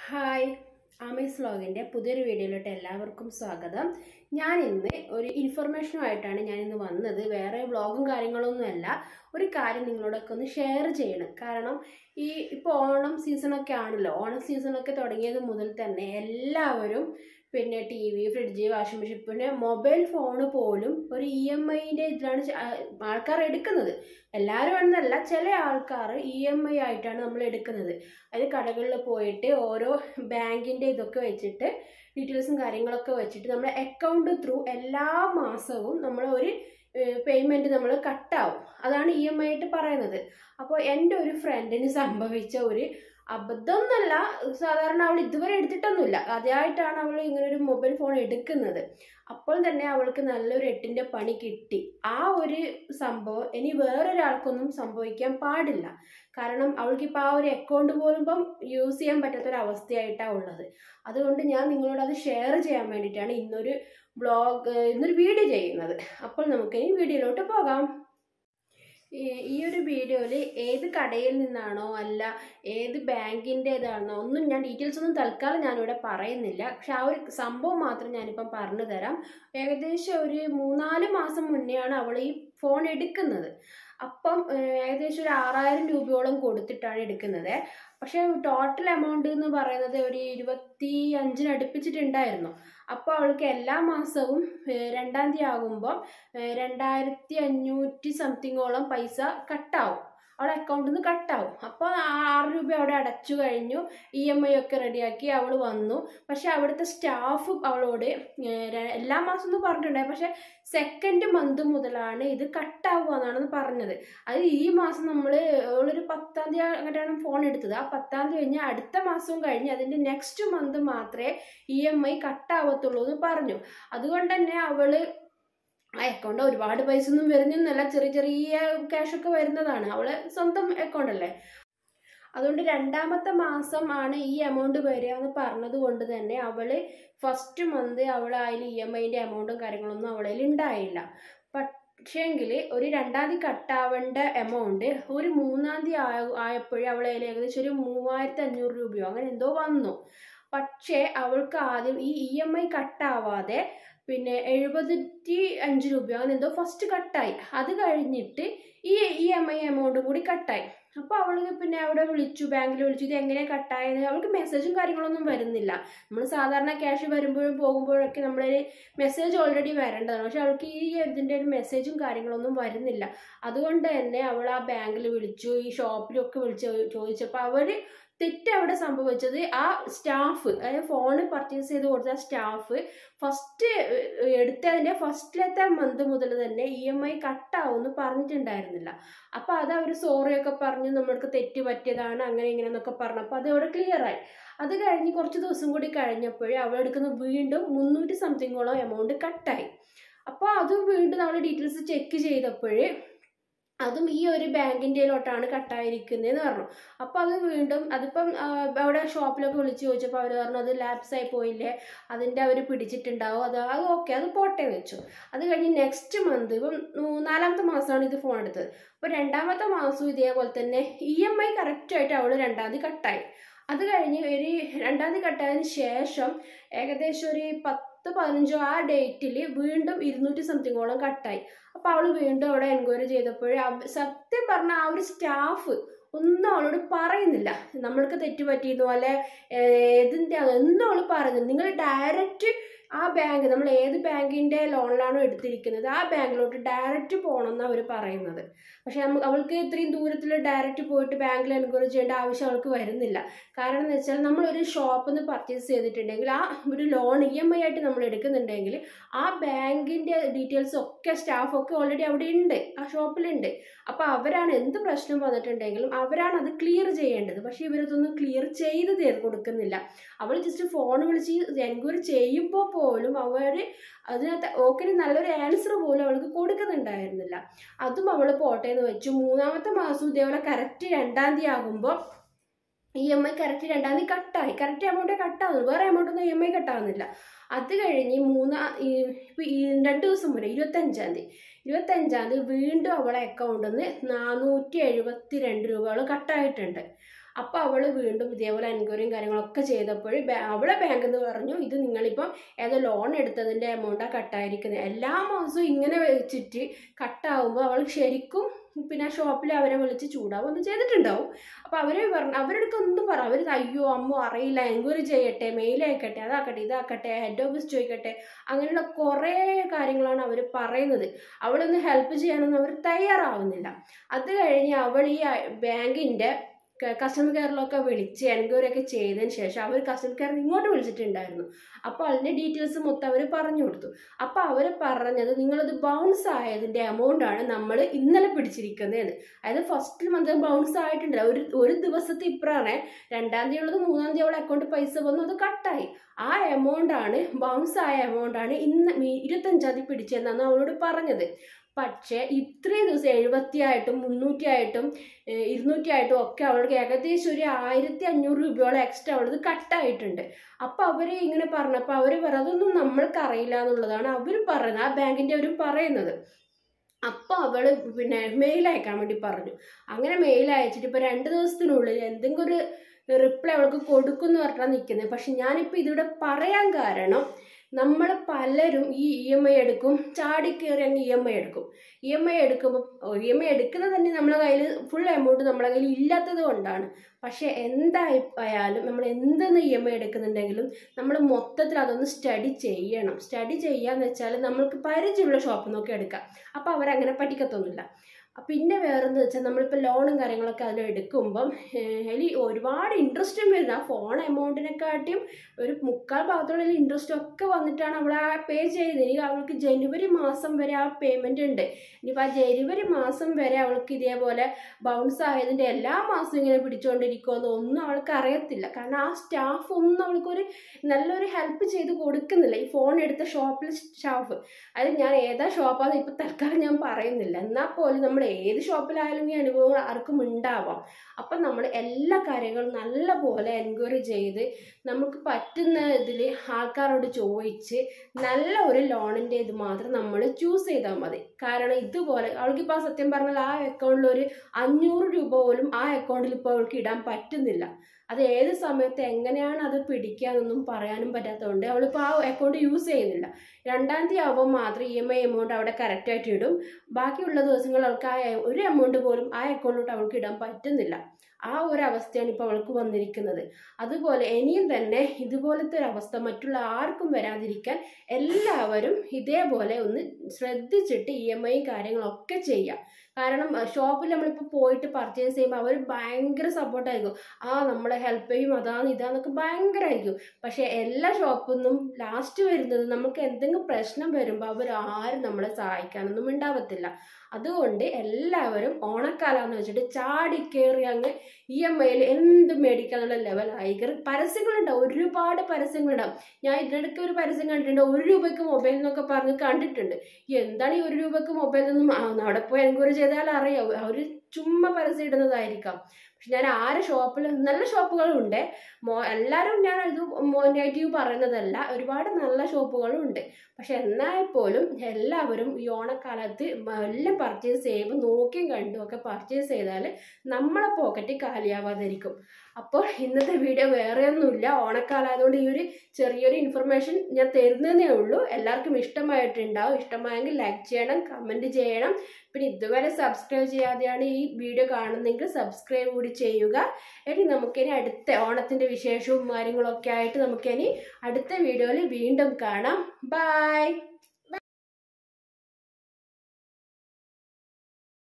hi Ami's വ്ലോഗിൻ്റെ പുതിയൊരു വീഡിയോയിലോട്ട് എല്ലാവർക്കും സ്വാഗതം ഞാൻ ഇന്ന് ഒരു ഇൻഫർമേഷനുമായിട്ടാണ് ഞാൻ ഇന്ന് വന്നത് വേറെ വ്ളോഗും കാര്യങ്ങളൊന്നുമല്ല ഒരു കാര്യം നിങ്ങളോടൊക്കെ ഒന്ന് ഷെയർ ചെയ്യണം കാരണം ഈ ഇപ്പോൾ ഓണം സീസണൊക്കെ ആണല്ലോ ഓണം സീസണൊക്കെ തുടങ്ങിയത് മുതൽ തന്നെ എല്ലാവരും പിന്നെ T V fridge washing machine പിന്നെ മൊബൈൽ ഫോണ് പോലും ഒരു ഇ എം ഐൻ്റെ ഇതിലാണ് ച- ആ- ആൾക്കാർ എടുക്കുന്നത് എല്ലാവരും എന്നല്ല ചില ആൾക്കാർ ഇ എം ഐ ആയിട്ടാണ് നമ്മൾ എടുക്കുന്നത് അത് കടകളിൽ പോയിട്ട് ഓരോ ബാങ്കിൻ്റെ ഇതൊക്കെ വെച്ചിട്ട് ഡീറ്റെയിൽസും കാര്യങ്ങളൊക്കെ വെച്ചിട്ട് നമ്മുടെ അക്കൗണ്ട് ത്രൂ എല്ലാ മാസവും നമ്മൾ ഒരു പേയ്മെൻറ്റ് നമ്മൾ കട്ടാവും അതാണ് ഇ എം ഐ ആയിട്ട് പറയുന്നത് അപ്പോൾ എൻ്റെ ഒരു ഫ്രണ്ടിന് സംഭവിച്ച ഒരു അബദ്ധം എന്നല്ല സാധാരണ അവൾ ഇതുവരെ എടുത്തിട്ടൊന്നുമില്ല ആദ്യമായിട്ടാണ് അവൾ ഇങ്ങനെ ഒരു മൊബൈൽ ഫോൺ എടുക്കുന്നത് അപ്പോൾ തന്നെ അവൾക്ക് നല്ലൊരു എട്ടിൻ്റെ പണി കിട്ടി ആ ഒരു സംഭവം ഇനി വേറൊരാൾക്കൊന്നും സംഭവിക്കാൻ പാടില്ല കാരണം അവൾക്കിപ്പോൾ ആ ഒരു അക്കൗണ്ട് പോലും ഇപ്പം യൂസ് ചെയ്യാൻ പറ്റാത്തൊരവസ്ഥയായിട്ടാണ് ഉള്ളത് അതുകൊണ്ട് ഞാൻ നിങ്ങളോട് അത് ഷെയർ ചെയ്യാൻ വേണ്ടിയിട്ടാണ് ഇന്നൊരു ബ്ലോഗ് ഇന്നൊരു വീഡിയോ ചെയ്യുന്നത് അപ്പോൾ നമുക്ക് ഈ വീഡിയോയിലോട്ട് പോകാം ഈ- ഈ ഒരു വീഡിയോയിൽ ഏത് കടയിൽ നിന്നാണോ അല്ല ഏത് ബാങ്കിൻ്റേതാണോ ഒന്നും ഞാൻ ഡീറ്റെയിൽസ് ഒന്നും തൽക്കാലം ഞാനിവിടെ പറയുന്നില്ല പക്ഷെ ആ ഒരു സംഭവം മാത്രം ഞാനിപ്പം പറഞ്ഞു തരാം ഏകദേശം ഒരു മൂന്നാല് മാസം മുന്നെയാണ് അവൾ ഈ ഫോൺ എടുക്കുന്നത് അപ്പം ഏഹ്, ഏകദേശം ഒരു ആറായിരം രൂപയോളം കൊടുത്തിട്ടാണ് എടുക്കുന്നത് പക്ഷേ ടോട്ടൽ എമൗണ്ട് എന്ന് പറയുന്നത് ഒരു ഇരുപത്തി അഞ്ചിന് അടുപ്പിച്ചിട്ടുണ്ടായിരുന്നു അപ്പോൾ അവൾക്ക് എല്ലാ മാസവും ഏഹ്, രണ്ടാം തീയതി ആകുമ്പോൾ ഏഹ്, രണ്ടായിരത്തി അഞ്ഞൂറ്റി സംതിങ്ങോളം പൈസ കട്ടാവും അവളെ അക്കൗണ്ടിൽ നിന്ന് കട്ടാവും അപ്പോൾ ആറ് രൂപ അവിടെ അടച്ചു കഴിഞ്ഞു ഇ എം ഐ ഒക്കെ റെഡിയാക്കി അവൾ വന്നു പക്ഷെ അവിടുത്തെ സ്റ്റാഫ് അവളോട് ഏഹ്, ര- എല്ലാ മാസം ഒന്നും പറഞ്ഞിട്ടുണ്ടായി പക്ഷെ സെക്കൻഡ് മന്ത് മുതലാണ് ഇത് കട്ടാവുക എന്നാണ് പറഞ്ഞത് അത് ഈ മാസം നമ്മൾ ഒരു പത്താം തീയതി അങ്ങനെയാണ് ഫോൺ എടുത്തത് ആ പത്താം തീയതി കഴിഞ്ഞ് അടുത്ത മാസവും കഴിഞ്ഞ് അതിൻ്റെ നെക്സ്റ്റ് മന്ത് മാത്രമേ ഇ എം ഐ കട്ടാവത്തുള്ളൂ എന്ന് പറഞ്ഞു അതുകൊണ്ട് തന്നെ അവള് ആ അക്കൗണ്ട് ഒരുപാട് പൈസ ഒന്നും വരുന്നൊന്നുമല്ല ചെറിയ ചെറിയ ക്യാഷൊക്കെ വരുന്നതാണ് അവളെ സ്വന്തം അക്കൗണ്ട് അല്ലേ അതുകൊണ്ട് രണ്ടാമത്തെ മാസം ആണ് ഈ എമൗണ്ട് വരിക എന്ന് പറഞ്ഞത് കൊണ്ട് തന്നെ അവള് ഫസ്റ്റ് മന്ത് അവൾ അതിൽ ഇ എം ഐൻ്റെ എമൗണ്ടും കാര്യങ്ങളൊന്നും അവളിൽ ഉണ്ടായില്ല പക്ഷേങ്കിൽ ഒരു രണ്ടാം തീയതി കട്ടാവേണ്ട എമൗണ്ട് ഒരു മൂന്നാം തീയതി ആയ ആയപ്പോഴേ അവൾ അതിൽ ഏകദേശം ഒരു മൂവായിരത്തി അഞ്ഞൂറ് രൂപയോ അങ്ങനെ എന്തോ വന്നു പക്ഷേ അവൾക്ക് ആദ്യം ഈ ഇ എം ഐ കട്ടാവാതെ പിന്നെ എഴുപത്തി അഞ്ച് രൂപ അങ്ങനെ എന്തോ ഫസ്റ്റ് കട്ടായി അത് കഴിഞ്ഞിട്ട് ഈ ഇ എം ഐ എമൗണ്ടും കൂടി കട്ടായി അപ്പോൾ അവൾ പിന്നെ അവിടെ വിളിച്ചു ബാങ്കിൽ വിളിച്ചു ഇത് എങ്ങനെ കട്ടായത് അവൾക്ക് മെസ്സേജും കാര്യങ്ങളൊന്നും വരുന്നില്ല നമ്മൾ സാധാരണ ക്യാഷ് വരുമ്പോഴും പോകുമ്പോഴൊക്കെ നമ്മളൊരു മെസ്സേജ് ഓൾറെഡി വരേണ്ടതാണ് പക്ഷെ അവൾക്ക് ഈ ഇതിൻ്റെ ഒരു മെസ്സേജും കാര്യങ്ങളൊന്നും വരുന്നില്ല അതുകൊണ്ട് തന്നെ അവൾ ആ ബാങ്കിൽ വിളിച്ചു ഈ ഷോപ്പിലൊക്കെ വിളിച്ച് ചോദിച്ചപ്പോൾ അവർ തെറ്റ് അവിടെ സംഭവിച്ചത് ആ സ്റ്റാഫ് അതായത് ഫോൺ പർച്ചേസ് ചെയ്ത് കൊടുത്ത സ്റ്റാഫ് ഫസ്റ്റ് എടുത്തതിൻ്റെ ഫസ്റ്റിലത്തെ മന്ത് മുതൽ തന്നെ ഇ എം ഐ കട്ടാവുമെന്ന് പറഞ്ഞിട്ടുണ്ടായിരുന്നില്ല അപ്പോൾ അത് അവർ സോറിയൊക്കെ പറഞ്ഞ് നമ്മൾക്ക് തെറ്റ് പറ്റിയതാണ് അങ്ങനെ ഇങ്ങനെ എന്നൊക്കെ പറഞ്ഞു അപ്പോൾ അത് അവിടെ ക്ലിയർ ആയി അത് കഴിഞ്ഞ് കുറച്ച് ദിവസം കൂടി കഴിഞ്ഞപ്പോഴേ അവൾ എടുക്കുന്ന വീണ്ടും മുന്നൂറ്റി സംതിങ്ങോളം എമൗണ്ട് കട്ടായി അപ്പോൾ അത് വീണ്ടും നമ്മൾ ഡീറ്റെയിൽസ് ചെക്ക് ചെയ്തപ്പോഴേ അതും ഈ ഒരു ബാങ്കിൻ്റെയിലോട്ടാണ് കട്ടായിരിക്കുന്നതെന്ന് പറഞ്ഞു അപ്പോൾ അത് വീണ്ടും അതിപ്പം ആ, അവിടെ ഷോപ്പിലൊക്കെ വിളിച്ച് ചോദിച്ചപ്പോൾ അവർ പറഞ്ഞു അത് ലാപ്സ് ആയി പോയില്ലേ അതിൻ്റെ അവർ പിടിച്ചിട്ടുണ്ടാവും അത് അത് ഓക്കെ അത് പോട്ടെ എന്ന് വെച്ചു അത് കഴിഞ്ഞ് നെക്സ്റ്റ് മന്ത് ഇപ്പം ഉം, നാലാമത്തെ മാസമാണ് ഇത് ഫോൺ എടുത്തത് അപ്പോൾ രണ്ടാമത്തെ മാസവും ഇതേപോലെ തന്നെ ഇ എം ഐ കറക്റ്റായിട്ട് അവൾ രണ്ടാം തീയതി കട്ടായി അത് കഴിഞ്ഞ് ഒരു രണ്ടാം തീയതി കട്ടായതിന് ശേഷം ഏകദേശം ഒരു പത്ത് പതിനഞ്ചോ ആ ഡേറ്റിൽ വീണ്ടും ഇരുന്നൂറ്റി സംതിങ്ങോളം കട്ടായി അപ്പോൾ അവൾ വീണ്ടും അവിടെ എൻക്വയറി ചെയ്തപ്പോൾ സത്യം പറഞ്ഞ ആ ഒരു സ്റ്റാഫ് ഒന്നും അവളോട് പറയുന്നില്ല നമ്മൾക്ക് തെറ്റ് പറ്റിയിരുന്നു അല്ലെ ഏതിൻ്റെ ഒന്നും അവൾ പറയുന്നില്ല നിങ്ങൾ ഡയറക്റ്റ് ആ ബാങ്ക് നമ്മൾ ഏത് ബാങ്കിൻ്റെ ലോണിലാണോ എടുത്തിരിക്കുന്നത് ആ ബാങ്കിലോട്ട് ഡയറക്റ്റ് പോകണം എന്നാണ് അവർ പറയുന്നത് പക്ഷെ നമുക്ക് അവൾക്ക് ഇത്രയും ദൂരത്തിൽ ഡയറക്റ്റ് പോയിട്ട് ബാങ്കിൽ എൻക്വയറി ചെയ്യേണ്ട ആവശ്യം അവൾക്ക് വരുന്നില്ല കാരണം എന്ന് വെച്ചാൽ നമ്മളൊരു ഷോപ്പിൽ നിന്ന് പർച്ചേസ് ചെയ്തിട്ടുണ്ടെങ്കിൽ ആ ഒരു ലോൺ ഇ എം ഐ ആയിട്ട് നമ്മൾ എടുക്കുന്നുണ്ടെങ്കിൽ ആ ബാങ്കിൻ്റെ ഡീറ്റെയിൽസ് ഒക്കെ സ്റ്റാഫൊക്കെ ഓൾറെഡി അവിടെ ഉണ്ട് ആ ഷോപ്പിലുണ്ട് അപ്പോൾ അവരാണ് എന്ത് പ്രശ്നം വന്നിട്ടുണ്ടെങ്കിലും അവരാണ് അത് ക്ലിയർ ചെയ്യേണ്ടത് പക്ഷേ ഇവരതൊന്നും ക്ലിയർ ചെയ്ത് തീർ കൊടുക്കുന്നില്ല അവൾ ജസ്റ്റ് ഫോൺ വിളിച്ച് എൻക്വയറി ചെയ്യുമ്പോൾ പോലും അവർ അതിനകത്ത് ഓക്കെ നല്ലൊരു ആൻസർ പോലും അവൾക്ക് കൊടുക്കുന്നുണ്ടായിരുന്നില്ല അതും അവൾ പോട്ടെ എന്ന് വെച്ചു മൂന്നാമത്തെ മാസം ഇതേപോലെ കറക്റ്റ് രണ്ടാം തീയതി ആകുമ്പോൾ ഇ എം ഐ കറക്റ്റ് രണ്ടാം തീയതി കട്ടായി കറക്റ്റ് എമൗണ്ട് കട്ടാവുന്നു വേറെ എമൗണ്ട് ഒന്നും ഇ എം ഐ കട്ടാവുന്നില്ല അത് കഴിഞ്ഞ് മൂന്നാ ഈ ഇപ്പം ഈ രണ്ട് ദിവസം മുന്നേ ഇരുപത്തഞ്ചാം തീയതി ഇരുപത്തഞ്ചാം തീയതി വീണ്ടും അവളെ അക്കൗണ്ടിൽ നിന്ന് നാനൂറ്റി എഴുപത്തി രണ്ട് രൂപകൾ കട്ടായിട്ടുണ്ട് അപ്പോൾ അവൾ വീണ്ടും ഇതേപോലെ എൻക്വയറിയും കാര്യങ്ങളൊക്കെ ചെയ്തപ്പോൾ അവളെ ബാങ്ക് എന്ന് പറഞ്ഞു ഇത് നിങ്ങളിപ്പം ഏതോ ലോൺ എടുത്തതിൻ്റെ എമൗണ്ടാണ് കട്ടായിരിക്കുന്നത് എല്ലാ മാസവും ഇങ്ങനെ വെച്ചിട്ട് കട്ടാവുമ്പോൾ അവൾ ശരിക്കും പിന്നെ ആ ഷോപ്പിൽ അവരെ വിളിച്ച് ചൂടാവും ഒന്നും ചെയ്തിട്ടുണ്ടാവും അപ്പോൾ അവർ പറഞ്ഞു അവരുടെ ഒന്നും പറ അവർ അയ്യോ അമ്മ അറിയില്ല എൻക്വയറി ചെയ്യട്ടെ മെയിൽ അയക്കട്ടെ അതാക്കട്ടെ ഇതാക്കട്ടെ ഹെഡ് ഓഫീസ് ചോദിക്കട്ടെ അങ്ങനെയുള്ള കുറേ കാര്യങ്ങളാണ് അവർ പറയുന്നത് അവളൊന്ന് ഹെൽപ്പ് ചെയ്യാനൊന്നും അവർ തയ്യാറാവുന്നില്ല അത് കഴിഞ്ഞ് അവൾ ഈ ബാങ്കിൻ്റെ കസ്റ്റമർ കെയറിലൊക്കെ വിളിച്ച് എൻക്വയറി ഒക്കെ ചെയ്തതിന് ശേഷം അവർ കസ്റ്റമർ കെയർ ഇങ്ങോട്ട് വിളിച്ചിട്ടുണ്ടായിരുന്നു അപ്പോൾ അതിൻ്റെ ഡീറ്റെയിൽസ് മൊത്തം അവർ പറഞ്ഞു കൊടുത്തു അപ്പോൾ അവർ പറഞ്ഞത് നിങ്ങളത് ബൗൺസ് ആയതിൻ്റെ എമൗണ്ടാണ് നമ്മൾ ഇന്നലെ പിടിച്ചിരിക്കുന്നത് അതായത് ഫസ്റ്റ് മന്ത് ബൗൺസ് ആയിട്ടുണ്ട് ഒരു ഒരു ദിവസത്തെ ഇപ്പറാണ് രണ്ടാം തീയതി ഉള്ളത് മൂന്നാം തീയതി അവളെ അക്കൗണ്ട് പൈസ വന്നു അത് കട്ടായി ആ എമൗണ്ടാണ് ബൗൺസ് ആയ എമൗണ്ടാണ് ഇന്ന് ഇരുപത്തഞ്ചാം തീയതി പിടിച്ചതെന്നാണ് അവളോട് പറഞ്ഞത് പക്ഷേ ഇത്രയും ദിവസം എഴുപത്തിയായിട്ടും മുന്നൂറ്റിയായിട്ടും ഇരുന്നൂറ്റിയായിട്ടും ഒക്കെ അവൾക്ക് ഏകദേശം ഒരു ആയിരത്തി അഞ്ഞൂറ് രൂപയോളം എക്സ്ട്രാ അവളത് കട്ടായിട്ടുണ്ട് അപ്പോൾ അവർ ഇങ്ങനെ പറഞ്ഞപ്പോൾ അവർ പറയുന്നത് അതൊന്നും നമ്മൾക്ക് അറിയില്ല എന്നുള്ളതാണ് അവർ പറയുന്നത് ആ ബാങ്കിൻ്റെ അവർ പറയുന്നത് അപ്പോൾ അവൾ പിന്നെ മെയിൽ അയക്കാൻ വേണ്ടി പറഞ്ഞു അങ്ങനെ മെയിൽ അയച്ചിട്ട് ഇപ്പോൾ രണ്ട് ദിവസത്തിനുള്ളിൽ എന്തെങ്കിലും ഒരു റിപ്ലൈ അവൾക്ക് കൊടുക്കുമെന്ന് പറഞ്ഞാൽ നിൽക്കുന്നത് പക്ഷെ ഞാനിപ്പോൾ ഇതിവിടെ പറയാൻ കാരണം നമ്മൾ പലരും ഈ ഇ എം ഐ എടുക്കും ചാടിക്കയറി അങ്ങ് ഇ എം ഐ എടുക്കും ഇ എം ഐ എടുക്കുമ്പോൾ ഇ എം ഐ എടുക്കുന്നത് തന്നെ നമ്മളെ കയ്യിൽ ഫുൾ എമൗണ്ട് നമ്മളെ കയ്യിൽ ഇല്ലാത്തത് കൊണ്ടാണ് പക്ഷേ എന്തായാലും നമ്മൾ എന്തെന്ന് ഇ എം ഐ എടുക്കുന്നുണ്ടെങ്കിലും നമ്മൾ മൊത്തത്തിൽ അതൊന്ന് സ്റ്റഡി ചെയ്യണം സ്റ്റഡി ചെയ്യാന്ന് വെച്ചാൽ നമ്മൾക്ക് പരിചയമുള്ള ഷോപ്പിൽ നോക്കി എടുക്കാം അപ്പോൾ അവരങ്ങനെ പഠിക്കത്തൊന്നുമില്ല പിന്നെ വേറെന്ന് വെച്ചാൽ നമ്മളിപ്പോൾ ലോണും കാര്യങ്ങളൊക്കെ അതിൽ എടുക്കുമ്പം അതിൽ ഒരുപാട് ഇൻട്രസ്റ്റും വരുന്നത് ആ ഫോൺ എമൗണ്ടിനെക്കാട്ടിയും ഒരു മുക്കാൽ ഭാഗത്തോളം ഇൻട്രസ്റ്റ് ഒക്കെ വന്നിട്ടാണ് അവൾ ആ പേ ചെയ്തത് ഇനി അവൾക്ക് ജനുവരി മാസം വരെ ആ പേയ്മെൻ്റ് ഉണ്ട് ഇനിയിപ്പോൾ ആ ജനുവരി മാസം വരെ അവൾക്ക് ഇതേപോലെ ബൗൺസ് ആയതിൻ്റെ എല്ലാ മാസവും ഇങ്ങനെ പിടിച്ചുകൊണ്ടിരിക്കുമെന്ന് ഒന്നും അവൾക്ക് അറിയത്തില്ല കാരണം ആ സ്റ്റാഫ് ഒന്നും അവൾക്കൊരു നല്ലൊരു ഹെൽപ്പ് ചെയ്ത് കൊടുക്കുന്നില്ല ഈ ഫോൺ എടുത്ത ഷോപ്പിൽ സ്റ്റാഫ് അത് ഞാൻ ഏതാ ഷോപ്പാന്ന് ഇപ്പോൾ തൽക്കാലം ഞാൻ പറയുന്നില്ല എന്നാൽ പോലും നമ്മൾ ഏത് ഷോപ്പിലായാലും ഈ അനുഭവങ്ങൾ ആർക്കും ഉണ്ടാവാം അപ്പം നമ്മൾ എല്ലാ കാര്യങ്ങളും നല്ല പോലെ എൻക്വയറി ചെയ്ത് നമുക്ക് പറ്റുന്ന ഇതിൽ ആൾക്കാരോട് ചോദിച്ച് നല്ല ഒരു ലോണിൻ്റെ ഇത് മാത്രം നമ്മൾ ചൂസ് ചെയ്താൽ മതി കാരണം ഇതുപോലെ അവൾക്കിപ്പോൾ സത്യം പറഞ്ഞാൽ ആ അക്കൗണ്ടിൽ ഒരു അഞ്ഞൂറ് രൂപ പോലും ആ അക്കൗണ്ടിൽ ഇപ്പോൾ അവൾക്ക് ഇടാൻ പറ്റുന്നില്ല അത് ഏത് സമയത്ത് എങ്ങനെയാണ് അത് പിടിക്കാന്നൊന്നും പറയാനും പറ്റാത്തതുകൊണ്ട് അവളിപ്പോൾ ആ അക്കൗണ്ട് യൂസ് ചെയ്യുന്നില്ല രണ്ടാം തീയതി ആകുമ്പോൾ മാത്രം ഇ എം ഐ എമൗണ്ട് അവിടെ കറക്റ്റായിട്ട് ഇടും ബാക്കിയുള്ള ദിവസങ്ങൾ അവൾക്ക് ആ ഒരു എമൗണ്ട് പോലും ആ അക്കൗണ്ടിലോട്ട് അവൾക്ക് ഇടാൻ പറ്റുന്നില്ല ആ ഒരു അവസ്ഥയാണ് ഇപ്പോൾ അവൾക്ക് വന്നിരിക്കുന്നത് അതുപോലെ ഇനിയും തന്നെ ഇതുപോലത്തെ ഒരു അവസ്ഥ മറ്റുള്ള ആർക്കും വരാതിരിക്കാൻ എല്ലാവരും ഇതേപോലെ ഒന്ന് ശ്രദ്ധിച്ചിട്ട് ഇ എം ഐയും കാര്യങ്ങളൊക്കെ ചെയ്യാം കാരണം ഷോപ്പിൽ നമ്മളിപ്പോൾ പോയിട്ട് പർച്ചേസ് ചെയ്യുമ്പോൾ അവർ ഭയങ്കര സപ്പോർട്ടായിരിക്കും ആ നമ്മളെ ഹെൽപ്പ് ചെയ്യും അതാണ് ഇതാന്നൊക്കെ ഭയങ്കരമായിരിക്കും പക്ഷേ എല്ലാ ഷോപ്പിൽ നിന്നും ലാസ്റ്റ് വരുന്നത് നമുക്ക് എന്തെങ്കിലും പ്രശ്നം വരുമ്പോൾ അവർ ആരും നമ്മളെ സഹായിക്കാനൊന്നും ഉണ്ടാവത്തില്ല അതുകൊണ്ട് എല്ലാവരും ഓണക്കാലം വെച്ചിട്ട് ചാടി കയറി അങ്ങ് ഇ എം ഐയിൽ എന്ത് മേടിക്കാന്നുള്ള ലെവലായി പരസ്യങ്ങളുണ്ടാവും ഒരുപാട് പരസ്യങ്ങളുണ്ടാവും ഞാൻ ഇതിനിടയ്ക്ക് ഒരു പരസ്യം കണ്ടിട്ടുണ്ട് ഒരു രൂപയ്ക്ക് മൊബൈൽ എന്നൊക്കെ പറഞ്ഞ് കണ്ടിട്ടുണ്ട് എന്താണ് ഈ ഒരു രൂപയ്ക്ക് മൊബൈൽ ഒന്നും അവിടെ പോയി എൻക്വയറി ചെയ്താൽ അറിയാം അവർ ചുമ്മാ പരസ്യം ഇടുന്നതായിരിക്കാം പക്ഷെ ഞാൻ ആര് ഷോപ്പിൽ നല്ല ഷോപ്പുകളുണ്ട് മോ എല്ലാവരും ഞാൻ ഇത് നെഗറ്റീവ് പറയുന്നതല്ല ഒരുപാട് നല്ല ഷോപ്പുകളും ഉണ്ട് പക്ഷെ എന്നാൽ പോലും എല്ലാവരും ഈ ഓണക്കാലത്ത് എല്ലാം പർച്ചേസ് ചെയ്യുമ്പോൾ നോക്കിയും കണ്ടും ഒക്കെ പർച്ചേസ് ചെയ്താൽ നമ്മളെ പോക്കറ്റ് കാലിയാവാതിരിക്കും അപ്പോൾ ഇന്നത്തെ വീഡിയോ വേറെ ഒന്നുമില്ല ഓണക്കാലമായതുകൊണ്ട് ഈ ഒരു ചെറിയൊരു ഇൻഫർമേഷൻ ഞാൻ തരുന്നതേ ഉള്ളൂ എല്ലാവർക്കും ഇഷ്ടമായിട്ടുണ്ടാവും ഇഷ്ടമായെങ്കിൽ ലൈക്ക് ചെയ്യണം കമൻറ്റ് ചെയ്യണം പിന്നെ ഇതുവരെ സബ്സ്ക്രൈബ് ചെയ്യാതെയാണ് ഈ വീഡിയോ കാണുന്നതെങ്കിൽ സബ്സ്ക്രൈബ് കൂടി ചെയ്യുക ഇനി നമുക്കിനി അടുത്ത ഓണത്തിൻ്റെ വിശേഷവും കാര്യങ്ങളൊക്കെ ആയിട്ട് നമുക്കിനി അടുത്ത വീഡിയോയിൽ വീണ്ടും കാണാം ബൈ